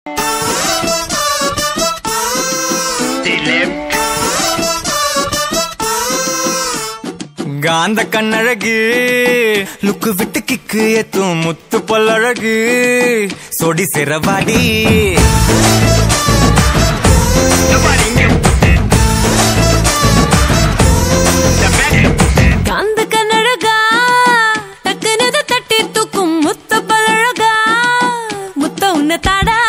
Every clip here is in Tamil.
காந்த கண்ணழகு லுக்கு விட்டு கிக்கு ஏத்தும் முத்து பல்லழகு சொடி சிறவாடி காந்த கண்ணழகா டக்குனத தட்டி தூக்கும் முத்த பழகா முத்த உன்ன தாடா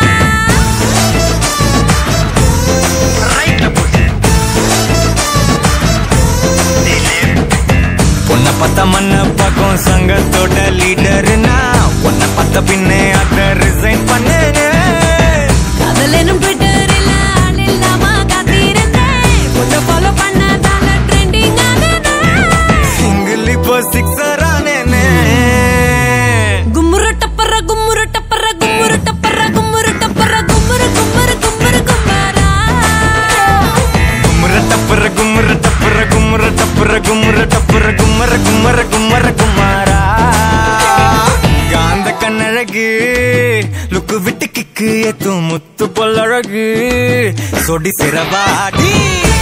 உன்னை பார்த்த மண்ண பக்கம் சங்கத்தோட லீடர்னா உன்னை பார்த்த பின்னே அத ரிசைன் பண்ணேனே காதலனும் ட்விட்டரில் ஆள் இல்லாம காத்திருந்தேன் உன்னை ஃபாலோ பண்ணதால ட்ரெண்டிங் சிங்கிள் இப்போ சிக்ஸர் ஆனேனே கும்முரு டப்பர கும்முரு டப்பர கும்முரு டப்பர கும்முரு டப்பர கும்முரு கும்முரு கும்முரு கும்மாரா குமுற டப்புற குமுற டப்புற குமுற டப்புற குமுற டப்புற குமர குமர குமர குமாரா காந்த கண்ணழகு லுக்கு விட்டு கிக்கு ஏத்தும் முத்து பொல்லழகு சொடி சிறவாடி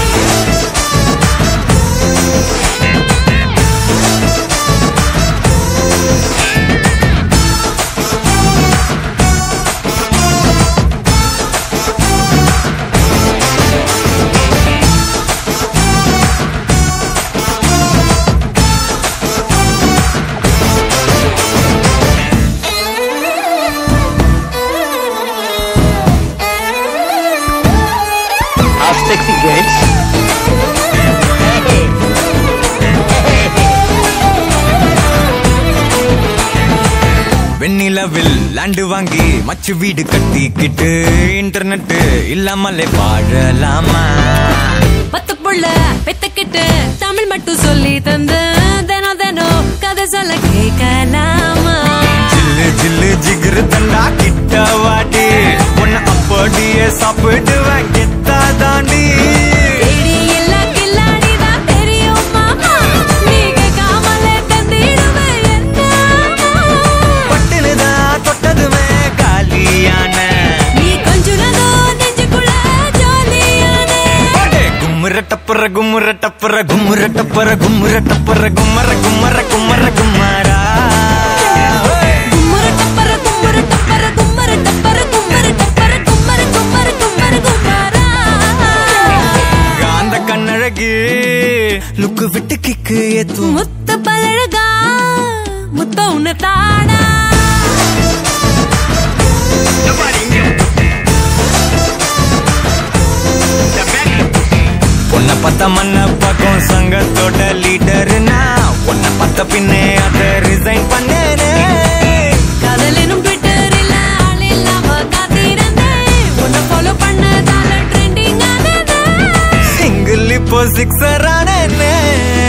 Our sexy girls. வெண்ணிலவில் லேண்டு வாங்கி மச்சு வீடு கட்டிக்கிட்டு இன்டர்நெட் இல்லாமலே வாழலாமா பத்து புள்ள பெத்துக்கிட்டு தமிழ் மட்டும் சொல்லி தந்து தினம் தினம் கதை சொல்ல கேட்கலாமா ஜில்லு ஜில்லு ஜிகிரு தண்டா கிட்ட வாடி உன்னை அப்படியே சாப்பிடுவேன் கெத்தா தாண்டி தேடி எல்லா கில்லாடிதான் தெரியும் மாமா நீ கேட்காமலே தந்திடுவேன் என்ன பட்டுனுதான் தொட்டதுமே காலியான நீ கொஞ்சுனதோ நெஞ்சுக்குள்ள ஜாலியானே அடே, கும்முற டப்புற கும்முற டப்புற கும்முற டப்புற கும்முற டப்புற கும்மர கும்மர கும்மர கும்மாரா கும்முரு டப்பர கும்முரு டப்பர கும்மரு டப்பர கும்மரு டப்பர கும்மரு கும்மரு கும்மரு கும்மாரா காந்த கண்ணழகு லுக்கு விட்டு கிக்கு ஏத்தும் முத்த பழகா முத்த உன்னை தாடா உன்னை பார்த்த மண்ண பக்கம் சங்கத்தோட லீடர்னா உன்னை பார்த்த பின்னே அத ரிசைன் பண்ணேனே காதலனும் ட்விட்டரில் ஆள் இல்லாம காத்திருந்தேன் உன்னை ஃபாலோ பண்ணதால ட்ரெண்டிங் ஆனதே சிங்கிள் இப்போ சிக்ஸர் ஆனேனே